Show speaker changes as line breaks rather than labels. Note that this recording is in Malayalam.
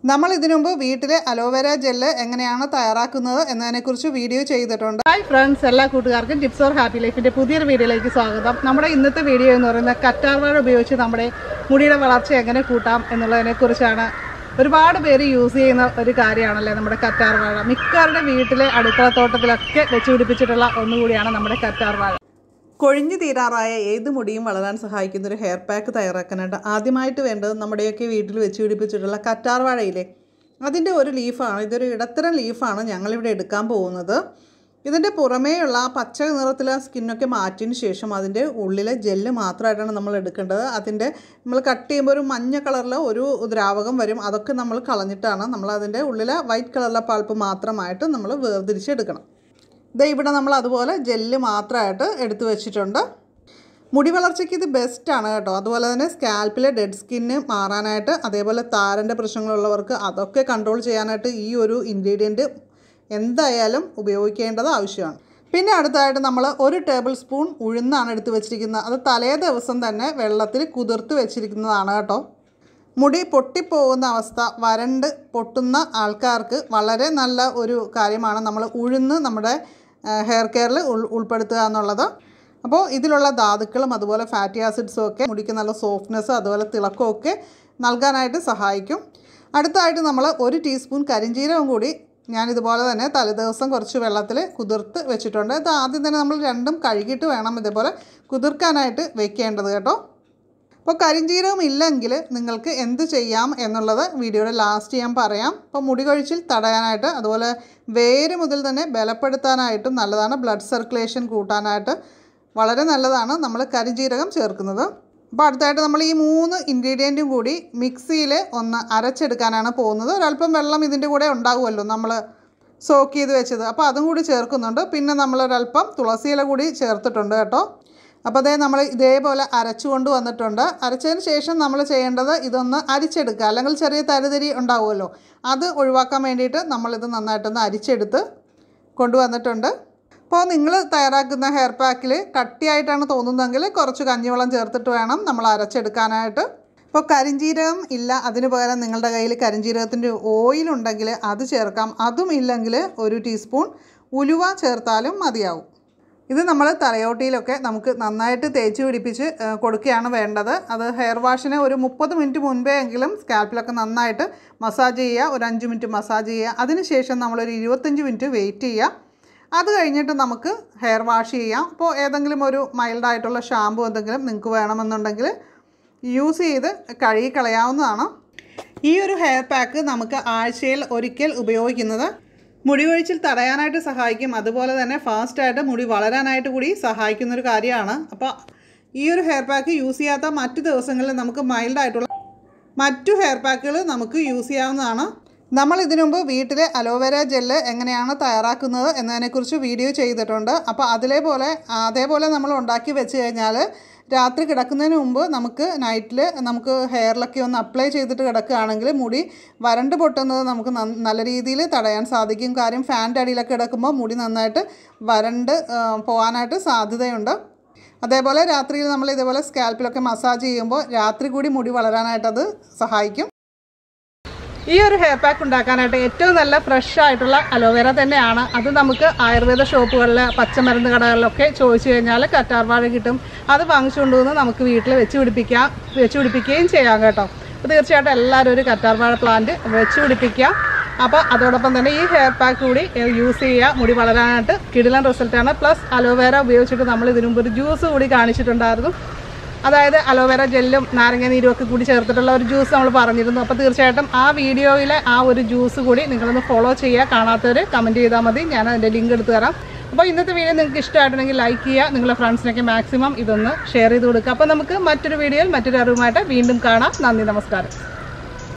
നമ്മൾ ഇതിനു മുമ്പ് വീട്ടിലെ അലോവേര ജെല്ല് എങ്ങനെയാണ് തയ്യാറാക്കുന്നത് എന്നതിനെക്കുറിച്ച് വീഡിയോ ചെയ്തിട്ടുണ്ട്
ഹായ് ഫ്രണ്ട്സ് എല്ലാ കൂട്ടുകാർക്കും ടിപ്സ് ഓർ ഹാപ്പി ലൈഫിന്റെ പുതിയൊരു വീഡിയോയിലേക്ക് സ്വാഗതം നമ്മുടെ ഇന്നത്തെ വീഡിയോ എന്ന് പറയുന്നത് കറ്റാർവാഴ ഉപയോഗിച്ച് നമ്മുടെ മുടിയുടെ വളർച്ച എങ്ങനെ കൂട്ടാം എന്നുള്ളതിനെ കുറിച്ചാണ് ഒരുപാട് പേര് യൂസ് ചെയ്യുന്ന ഒരു കാര്യമാണല്ലേ നമ്മുടെ കറ്റാർവാഴ മിക്കവരുടെ വീട്ടിലെ അടുക്കളത്തോട്ടത്തിലൊക്കെ വെച്ച് പിടിപ്പിച്ചിട്ടുള്ള ഒന്നുകൂടിയാണ് നമ്മുടെ കറ്റാർവാഴ
കൊഴിഞ്ഞു തീരാറായ ഏത് മുടിയും വളരാൻ സഹായിക്കുന്ന ഒരു ഹെയർ പാക്ക് തയ്യാറാക്കാനായിട്ട് ആദ്യമായിട്ട് വേണ്ടത് നമ്മുടെയൊക്കെ വീട്ടിൽ വെച്ച് പിടിപ്പിച്ചിട്ടുള്ള കറ്റാർ വാഴയിലെ അതിൻ്റെ ഒരു ലീഫാണ് ഇതൊരു ഇടത്തരം ലീഫാണ് ഞങ്ങളിവിടെ എടുക്കാൻ പോകുന്നത് ഇതിൻ്റെ പുറമേയുള്ള ആ പച്ച നിറത്തിലെ സ്കിന്നൊക്കെ മാറ്റിയതിന് ശേഷം അതിൻ്റെ ഉള്ളിലെ ജെല്ല് മാത്രമായിട്ടാണ് നമ്മൾ എടുക്കേണ്ടത് അതിൻ്റെ നമ്മൾ കട്ട് ചെയ്യുമ്പോൾ ഒരു മഞ്ഞ കളറിലെ ഒരു ദ്രാവകം വരും അതൊക്കെ നമ്മൾ കളഞ്ഞിട്ടാണ് നമ്മൾ അതിൻ്റെ ഉള്ളിലെ വൈറ്റ് കളറിലെ പൾപ്പ് മാത്രമായിട്ട് നമ്മൾ വേർതിരിച്ചെടുക്കണം ദേ ഇവിടെ നമ്മൾ അതുപോലെ ജെല്ല് മാത്രമായിട്ട് എടുത്തു വെച്ചിട്ടുണ്ട് മുടി വളർച്ചയ്ക്ക് ഇത് ബെസ്റ്റാണ് കേട്ടോ അതുപോലെ തന്നെ സ്കാൽപ്പിലെ ഡെഡ് സ്കിന്ന് മാറാനായിട്ട് അതേപോലെ താരൻ്റെ പ്രശ്നങ്ങളുള്ളവർക്ക് അതൊക്കെ കൺട്രോൾ ചെയ്യാനായിട്ട് ഈ ഒരു ഇൻഗ്രീഡിയൻറ്റ് എന്തായാലും ഉപയോഗിക്കേണ്ടത് ആവശ്യമാണ് പിന്നെ അടുത്തതായിട്ട് നമ്മൾ ഒരു ടേബിൾ സ്പൂൺ ഉഴുന്നാണ് എടുത്ത് വെച്ചിരിക്കുന്നത് അത് തലേ ദിവസം തന്നെ വെള്ളത്തിൽ കുതിർത്ത് വെച്ചിരിക്കുന്നതാണ് കേട്ടോ മുടി പൊട്ടിപ്പോകുന്ന അവസ്ഥ വരണ്ട് പൊട്ടുന്ന ആൾക്കാർക്ക് വളരെ നല്ല ഒരു കാര്യമാണ് നമ്മൾ ഉഴുന്ന് നമ്മുടെ ഹെയർ കെയറിൽ ഉൾ ഉൾപ്പെടുത്തുക എന്നുള്ളത് അപ്പോൾ ഇതിലുള്ള ധാതുക്കളും അതുപോലെ ഫാറ്റി ആസിഡ്സും ഒക്കെ മുടിക്ക് നല്ല സോഫ്റ്റ്നെസ് അതുപോലെ തിളക്കമൊക്കെ നൽകാനായിട്ട് സഹായിക്കും അടുത്തായിട്ട് നമ്മൾ ഒരു ടീസ്പൂൺ കരിഞ്ജീരകം കൂടി ഞാനിതുപോലെ തന്നെ തലേദിവസം കുറച്ച് വെള്ളത്തിൽ കുതിർത്ത് വെച്ചിട്ടുണ്ട് ഇത് ആദ്യം തന്നെ നമ്മൾ രണ്ടും കഴുകിയിട്ട് വേണം ഇതേപോലെ കുതിർക്കാനായിട്ട് വെക്കേണ്ടത് കേട്ടോ അപ്പോൾ കരിഞ്ജീരകം ഇല്ലെങ്കിൽ നിങ്ങൾക്ക് എന്ത് ചെയ്യാം എന്നുള്ളത് വീഡിയോയുടെ ലാസ്റ്റ് ഞാൻ പറയാം അപ്പോൾ മുടി കൊഴിച്ചിൽ തടയാനായിട്ട് അതുപോലെ വേര് മുതൽ തന്നെ ബലപ്പെടുത്താനായിട്ടും നല്ലതാണ് ബ്ലഡ് സർക്കുലേഷൻ കൂട്ടാനായിട്ട് വളരെ നല്ലതാണ് നമ്മൾ കരിഞ്ജീരകം ചേർക്കുന്നത് അപ്പോൾ അടുത്തായിട്ട് നമ്മൾ ഈ മൂന്ന് ഇൻഗ്രീഡിയൻറ്റും കൂടി മിക്സിയിൽ ഒന്ന് അരച്ചെടുക്കാനാണ് പോകുന്നത് ഒരല്പം വെള്ളം ഇതിൻ്റെ കൂടെ ഉണ്ടാകുമല്ലോ നമ്മൾ സോക്ക് ചെയ്ത് വെച്ചത് അപ്പോൾ അതും കൂടി ചേർക്കുന്നുണ്ട് പിന്നെ നമ്മളൊരല്പം തുളസിയില കൂടി ചേർത്തിട്ടുണ്ട് കേട്ടോ അപ്പോൾ അതേ നമ്മൾ ഇതേപോലെ അരച്ചു കൊണ്ട് വന്നിട്ടുണ്ട് അരച്ചതിന് ശേഷം നമ്മൾ ചെയ്യേണ്ടത് ഇതൊന്ന് അരിച്ചെടുക്കുക അല്ലെങ്കിൽ ചെറിയ തരിതരി ഉണ്ടാവുമല്ലോ അത് ഒഴിവാക്കാൻ വേണ്ടിയിട്ട് നമ്മളിത് നന്നായിട്ടൊന്ന് അരിച്ചെടുത്ത് കൊണ്ടുവന്നിട്ടുണ്ട് അപ്പോൾ നിങ്ങൾ തയ്യാറാക്കുന്ന ഹെയർ പാക്കിൽ കട്ടിയായിട്ടാണ് തോന്നുന്നതെങ്കിൽ കുറച്ച് കഞ്ഞിവെള്ളം ചേർത്തിട്ട് വേണം നമ്മൾ അരച്ചെടുക്കാനായിട്ട് ഇപ്പോൾ കരിഞ്ജീരകം ഇല്ല അതിന് പകരം നിങ്ങളുടെ കയ്യിൽ കരിഞ്ജീരകത്തിൻ്റെ ഓയിൽ ഉണ്ടെങ്കിൽ അത് ചേർക്കാം അതും ഇല്ലെങ്കിൽ ഒരു ടീസ്പൂൺ ഉലുവ ചേർത്താലും മതിയാവും ഇത് നമ്മൾ തലയോട്ടിയിലൊക്കെ നമുക്ക് നന്നായിട്ട് തേച്ച് പിടിപ്പിച്ച് ആ, കൊടുക്കുകയാണ് വേണ്ടത് അത് ഹെയർ വാഷിന് ഒരു മുപ്പത് മിനിറ്റ് മുൻപേ എങ്കിലും സ്കാൽപ്പിലൊക്കെ നന്നായിട്ട് മസാജ് ചെയ്യുക ഒരു അഞ്ച് മിനിറ്റ് മസാജ് ചെയ്യുക അതിനുശേഷം നമ്മളൊരു ഇരുപത്തഞ്ച് മിനിറ്റ് വെയിറ്റ് ചെയ്യുക അത് കഴിഞ്ഞിട്ട് നമുക്ക് ഹെയർ വാഷ് ചെയ്യാം അപ്പോൾ ഏതെങ്കിലും ഒരു മൈൽഡായിട്ടുള്ള ഷാമ്പു എന്തെങ്കിലും നിങ്ങൾക്ക് വേണമെന്നുണ്ടെങ്കിൽ യൂസ് ചെയ്ത് കഴുകി കളയാവുന്നതാണ് ഈ ഒരു ഹെയർ പാക്ക് നമുക്ക് ആഴ്ചയിൽ ഒരിക്കൽ ഉപയോഗിക്കുന്നത് മുടി കൊഴിച്ചിൽ തടയാനായിട്ട് സഹായിക്കും അതുപോലെ തന്നെ ഫാസ്റ്റായിട്ട് മുടി വളരാനായിട്ട് കൂടി സഹായിക്കുന്ന ഒരു കാര്യമാണ് അപ്പോൾ ഈ ഒരു ഹെയർ പാക്ക് യൂസ് ചെയ്യാത്ത മറ്റു ദിവസങ്ങളിൽ നമുക്ക് മൈൽഡായിട്ടുള്ള മറ്റു ഹെയർ പാക്കുകൾ നമുക്ക് യൂസ് ചെയ്യാവുന്നതാണ് നമ്മൾ ഇതിനു മുമ്പ് വീട്ടിലെ അലോവേര ജെല്ല് എങ്ങനെയാണ് തയ്യാറാക്കുന്നത് എന്നതിനെക്കുറിച്ച് വീഡിയോ ചെയ്തിട്ടുണ്ട് അപ്പോൾ അതിലെ പോലെ അതേപോലെ നമ്മൾ ഉണ്ടാക്കി വെച്ച് കഴിഞ്ഞാൽ രാത്രി കിടക്കുന്നതിന് മുമ്പ് നമുക്ക് നൈറ്റിൽ നമുക്ക് ഹെയറിലൊക്കെ ഒന്ന് അപ്ലൈ ചെയ്തിട്ട് കിടക്കുകയാണെങ്കിൽ മുടി വരണ്ട് പൊട്ടുന്നത് നമുക്ക് നന്ന- നല്ല രീതിയിൽ തടയാൻ സാധിക്കും കാര്യം ഫാൻ്റെ അടിയിലൊക്കെ കിടക്കുമ്പോൾ മുടി നന്നായിട്ട് വരണ്ട് ആ, പോകാനായിട്ട് സാധ്യതയുണ്ട് അതേപോലെ രാത്രിയിൽ നമ്മൾ ഇതേപോലെ സ്കാൽപ്പിലൊക്കെ മസാജ് ചെയ്യുമ്പോൾ രാത്രി കൂടി മുടി വളരാനായിട്ട് അത് സഹായിക്കും
ഈ ഒരു ഹെയർ പാക്ക് ഉണ്ടാക്കാനായിട്ട് ഏറ്റവും നല്ല ഫ്രഷ് ആയിട്ടുള്ള അലോവേര തന്നെയാണ് അത് നമുക്ക് ആയുർവേദ ഷോപ്പുകളിൽ പച്ചമരുന്ന് കടകളിലൊക്കെ ചോദിച്ചു കഴിഞ്ഞാൽ കറ്റാർവാഴ കിട്ടും അത് വാങ്ങിച്ചുകൊണ്ട് വന്ന് നമുക്ക് വീട്ടിൽ വെച്ച് പിടിപ്പിക്കാം വെച്ച് പിടിപ്പിക്കുകയും ചെയ്യാം കേട്ടോ അപ്പോൾ തീർച്ചയായിട്ടും എല്ലാവരും ഒരു കറ്റാർവാഴ പ്ലാന്റ് വെച്ച് പിടിപ്പിക്കാം അപ്പോൾ അതോടൊപ്പം തന്നെ ഈ ഹെയർ പാക്ക് കൂടി യൂസ് ചെയ്യുക മുടി വളരാനായിട്ട് കിടിലൻ റിസൾട്ടാണ് പ്ലസ് അലോവേര ഉപയോഗിച്ചിട്ട് നമ്മൾ ഇതിനു മുമ്പ് ഒരു ജ്യൂസ് കൂടി കാണിച്ചിട്ടുണ്ടായിരുന്നു അതായത് അലോവേര ജെല്ലും നാരങ്ങ നീരും ഒക്കെ കൂടി ചേർത്തിട്ടുള്ള ഒരു ജ്യൂസ് നമ്മൾ പറഞ്ഞിരുന്നു അപ്പോൾ തീർച്ചയായിട്ടും ആ വീഡിയോയിലെ ആ ഒരു ജ്യൂസ് കൂടി നിങ്ങളൊന്ന് ഫോളോ ചെയ്യുക കാണാത്തവർ കമൻറ്റ് ചെയ്താൽ മതി ഞാൻ അതിൻ്റെ ലിങ്ക് എടുത്ത് തരാം അപ്പോൾ ഇന്നത്തെ വീഡിയോ നിങ്ങൾക്ക് ഇഷ്ടമായിട്ടുണ്ടെങ്കിൽ ലൈക്ക് ചെയ്യുക നിങ്ങളുടെ ഫ്രണ്ട്സിനൊക്കെ മാക്സിമം ഇതൊന്ന് ഷെയർ ചെയ്ത് കൊടുക്കുക അപ്പോൾ നമുക്ക് മറ്റൊരു വീഡിയോയിൽ മറ്റൊരു അറിവുമായിട്ട് വീണ്ടും കാണാം നന്ദി നമസ്കാരം